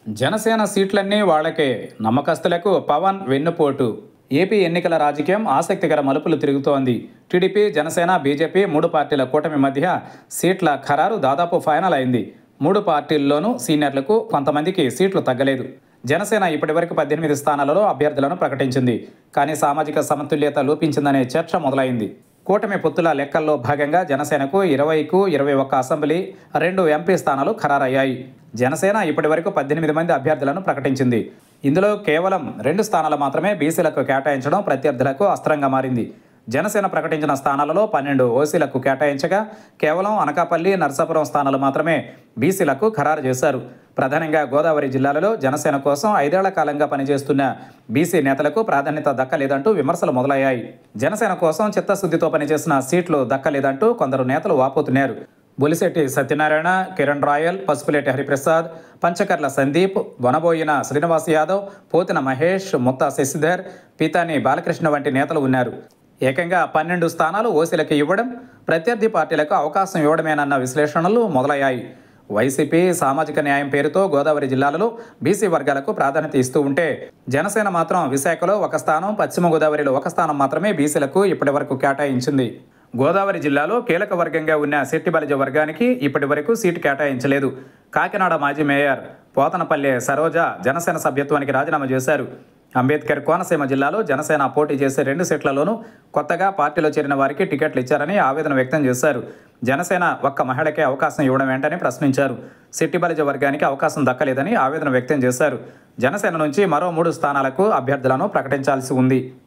జనసేన సీట్లన్నీ వాళ్ళకే నమ్మకస్తులకు పవన్ వెన్నుపోటు ఏపీ ఎన్నికల రాజకీయం ఆసక్తికర మలుపులు తిరుగుతోంది టీడీపీ జనసేన బీజేపీ మూడు పార్టీల కూటమి మధ్య సీట్ల ఖరారు దాదాపు ఫైనల్ అయింది మూడు పార్టీల్లోనూ సీనియర్లకు కొంతమందికి సీట్లు తగ్గలేదు జనసేన ఇప్పటివరకు పద్దెనిమిది స్థానాలలో అభ్యర్థులను ప్రకటించింది కానీ సామాజిక సమతుల్యత లోపించిందనే చర్చ మొదలైంది కూటమి పొత్తుల లెక్కల్లో భాగంగా జనసేనకు ఇరవైకు ఇరవై ఒక్క అసెంబ్లీ రెండు ఎంపీ స్థానాలు ఖరారయ్యాయి జనసేన ఇప్పటివరకు పద్దెనిమిది మంది అభ్యర్థులను ప్రకటించింది ఇందులో కేవలం రెండు స్థానాలు మాత్రమే బీసీలకు కేటాయించడం ప్రత్యర్థులకు అస్త్రంగా మారింది జనసేన ప్రకటించిన స్థానాలలో పన్నెండు ఓసీలకు కేటాయించగా కేవలం అనకాపల్లి నర్సాపురం స్థానాలు మాత్రమే బీసీలకు ఖరారు చేశారు ప్రధానంగా గోదావరి జిల్లాలలో జనసేన కోసం ఐదేళ్ల కాలంగా పనిచేస్తున్న బీసీ నేతలకు ప్రాధాన్యత దక్కలేదంటూ విమర్శలు మొదలయ్యాయి జనసేన కోసం చిత్తశుద్ధితో పనిచేసిన సీట్లు దక్కలేదంటూ కొందరు నేతలు వాపోతున్నారు బొలిశెట్టి సత్యనారాయణ కిరణ్ రాయల్ పసుపులేటి హరిప్రసాద్ పంచకర్ల సందీప్ వనబోయిన శ్రీనివాస్ యాదవ్ పోతిన మహేష్ ముత్తా శశిధర్ పీతాని బాలకృష్ణ వంటి నేతలు ఉన్నారు ఏకంగా పన్నెండు స్థానాలు ఓసీలకు ఇవ్వడం ప్రత్యర్థి పార్టీలకు అవకాశం ఇవ్వడమేనన్న విశ్లేషణలు మొదలయ్యాయి వైసీపీ సామాజిక న్యాయం పేరుతో గోదావరి జిల్లాలలో బీసీ వర్గాలకు ప్రాధాన్యత ఇస్తూ ఉంటే జనసేన మాత్రం విశాఖలో ఒక స్థానం పశ్చిమ గోదావరిలో ఒక స్థానం మాత్రమే బీసీలకు ఇప్పటివరకు కేటాయించింది గోదావరి జిల్లాలో కీలక వర్గంగా ఉన్న శెట్టిబలిజ వర్గానికి ఇప్పటి వరకు సీటు కేటాయించలేదు కాకినాడ మాజీ మేయర్ పోతనపల్లె సరోజ జనసేన సభ్యత్వానికి రాజీనామా చేశారు అంబేద్కర్ కోనసీమ జిల్లాలో జనసేన పోటీ చేసే రెండు సీట్లలోనూ కొత్తగా పార్టీలో చేరిన వారికి టికెట్లు ఇచ్చారని ఆవేదన వ్యక్తం చేశారు జనసేన ఒక్క మహిళకే అవకాశం ఇవ్వడం ఏంటని ప్రశ్నించారు సిట్టిబలిజ వర్గానికి అవకాశం దక్కలేదని ఆవేదన వ్యక్తం చేశారు జనసేన నుంచి మరో మూడు స్థానాలకు అభ్యర్థులను ప్రకటించాల్సి ఉంది